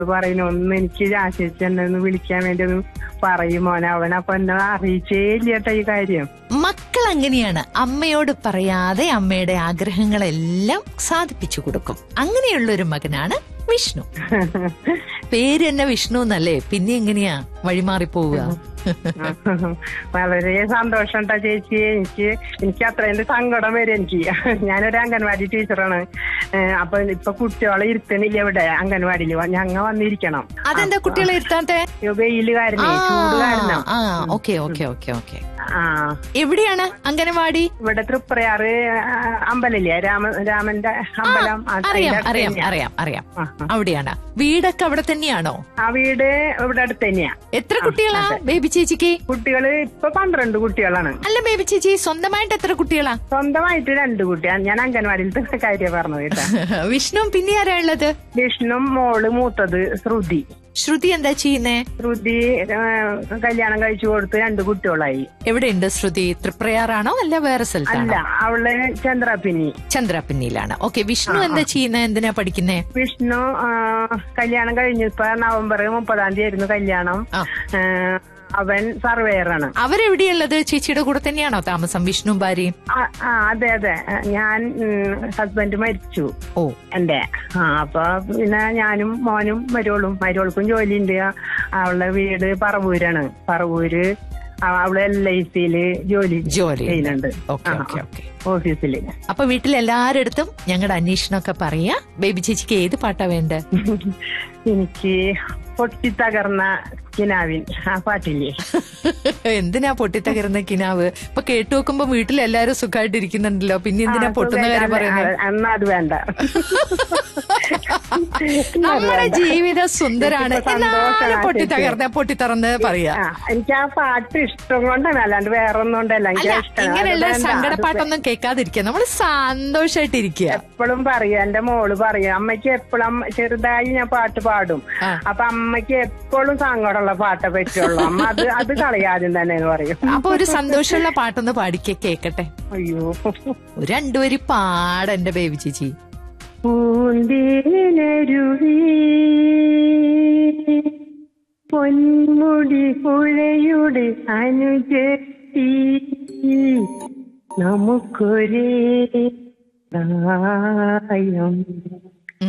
പറയുന്നു ഒന്ന് എനിക്ക് ആശിച്ച് എന്നെ ഒന്ന് വിളിക്കാൻ വേണ്ടി ഒന്ന് പറയും മോനെ അവൻ അപ്പൊ എന്നെ അറിയിച്ചേ ഇല്ല കേട്ടോ ഈ കാര്യം മക്കൾ അങ്ങനെയാണ് അമ്മയോട് പറയാതെ അമ്മയുടെ ആഗ്രഹങ്ങളെല്ലാം സാധിപ്പിച്ചു കൊടുക്കും അങ്ങനെയുള്ള ഒരു മകനാണ് വിഷ്ണു പേര് തന്നെ വിഷ്ണു എന്നല്ലേ പിന്നെ എങ്ങനെയാ വഴിമാറി പോവുക വളരെ സന്തോഷം കേട്ടോ ചേച്ചി എനിക്ക് എനിക്ക് അത്രയും സങ്കടം വരും എനിക്ക് ഞാനൊരു അംഗൻവാടി ടീച്ചറാണ് ഏഹ് അപ്പൊ ഇപ്പൊ കുട്ടികളെ ഇരുത്തണില്ല ഇവിടെ അംഗൻവാടിയിൽ ഞങ്ങ വന്നിരിക്കണം അതെന്താ കുട്ടികളെ ഇരുത്താത്തെ ഈ വെയില് കാരണേ ചൂട് കാരണം ആ ഓക്കെ ഓക്കെ ഓക്കെ ഓക്കെ ആ എവിടെയാണ് അംഗനവാടി ഇവിടെ തൃപ്രയാറ് ആ, അമ്പലല്ലേ രാമ രാമന്റെ അമ്പലം അത് അറിയാം അതിന്റെ അറിയാം അടുത്ത് അറിയാം അറിയാം ആ, ആ. അവിടെയാണ് വീടൊക്കെ അവിടെ തന്നെയാണോ ആ വീട് ഇവിടെ അടുത്ത് തന്നെയാ എത്ര കുട്ടികളാ ബേബി ചേച്ചിക്ക് കുട്ടികള് ഇപ്പൊ പന്ത്രണ്ട് കുട്ടികളാണ് അല്ല ബേബി ചേച്ചി സ്വന്തമായിട്ട് എത്ര കുട്ടികളാ സ്വന്തമായിട്ട് രണ്ട് കുട്ടിയാണ് ഞാൻ അംഗൻവാടിയിലത്തെ കാര്യം പറഞ്ഞത് കേട്ടോ വിഷ്ണു പിന്നെ ആരാ ഉള്ളത് വിഷ്ണു മോള് മൂത്തത് ശ്രുതി ശ്രുതി എന്താ ചെയ്യുന്നേ ശ്രുതി ആ, കല്യാണം കഴിച്ചു കൊടുത്ത് രണ്ട് കുട്ടികളായി എവിടെയുണ്ട് ശ്രുതി തൃപ്രയാറാണോ അല്ല വേറെ അല്ല സ്ഥലത്താണോ അവള് ചന്ദ്രപിന്നി ചന്ദ്രപിന്നിയിലാണ് ഓക്കെ വിഷ്ണു എന്താ ചെയ്യുന്നത് എന്തിനാ പഠിക്കുന്നേ വിഷ്ണു ആ, കല്യാണം കഴിഞ്ഞിപ്പോ നവംബർ മുപ്പതാം തീയതി ആയിരുന്നു കല്യാണം ആ. ആ, അവൻ സർവേയറാണ് അവരെവിടെയുള്ളത് ചേച്ചിയുടെ കൂടെ തന്നെയാണോ താമസം വിഷ്ണു ഭാര്യയും ആ ആ, അതെ അതെ ഞാൻ ഹസ്ബൻഡ് മരിച്ചു ഓ എന്റെ ആ അപ്പൊ പിന്നെ ഞാനും മോനും മരോളും മരോൾക്കും ജോലിയുണ്ട് അവളുടെ വീട് പറവൂരാണ് പറവൂര് ആ, അവള് എൽ ഐ സിയില് ജോലി ജോലി ചെയ്യുന്നുണ്ട് ഓക്കെ ആ, ഓക്കെ ഓക്കെ ഓഫീസില് അപ്പൊ വീട്ടിൽ എല്ലാരടുത്തും ഞങ്ങളുടെ അന്വേഷണമൊക്കെ പറയാ ബേബി ചേച്ചിക്ക് ഏത് പാട്ടാ വേണ്ടേ എനിക്ക് പൊട്ടിത്തകർന്ന കിനാവിൻ ആ പാട്ടില്ലേ എന്തിനാ പൊട്ടിത്തകരുന്ന കിനാവ് ഇപ്പൊ കേട്ടു നോക്കുമ്പോ വീട്ടിൽ എല്ലാരും സുഖമായിട്ടിരിക്കുന്നുണ്ടല്ലോ പിന്നെ എന്തിനാ ആ, പൊട്ടുന്ന കാര്യം സുഖായിട്ട് പറയുന്നത് ആ, എന്നാ അത് വേണ്ട നമ്മുടെ ജീവിതം സുന്ദരാണ് എനിക്കിപ്പോ എന്നാലും സന്തോഷാ, പൊട്ടിത്തകർന്ന പൊട്ടിത്തറന്ന് പറയാ ആ, എനിക്ക് ആ പാട്ട് ഇഷ്ടം കൊണ്ടാണ് അല്ലാണ്ട് വേറെ ഒന്നും കൊണ്ടല്ല എനിക്ക് അല്ല ഇഷ്ടം ഇങ്ങനെയുള്ള സങ്കടപ്പാട്ടൊന്നും കേൾക്കാതിരിക്കുക നമ്മള് സന്തോഷായിട്ടിരിക്കുക എപ്പോഴും പറയും എന്റെ മോള് പറയും അമ്മയ്ക്ക് എപ്പോഴും ചെറുതായി ഞാൻ പാട്ട് പാടും ആ. അപ്പൊ അമ്മയ്ക്ക് എപ്പോഴും സങ്കടമുള്ള പാട്ടേ പറ്റുള്ളൂ അമ്മ അത് അത് കളയാദ്യം തന്നെ എന്ന് പറയും അപ്പൊ ഒരു സന്തോഷമുള്ള പാട്ടൊന്ന് പാടിക്കെ കേക്കട്ടെ അയ്യോ ഒരു രണ്ടുപേര് പാടെന്റെ ബേബി ചേച്ചി പൂന്തേനരുവി പൊന്മുടി പുഴയുടെ അനുജത്തി നമുക്കൊരേ പ്രായം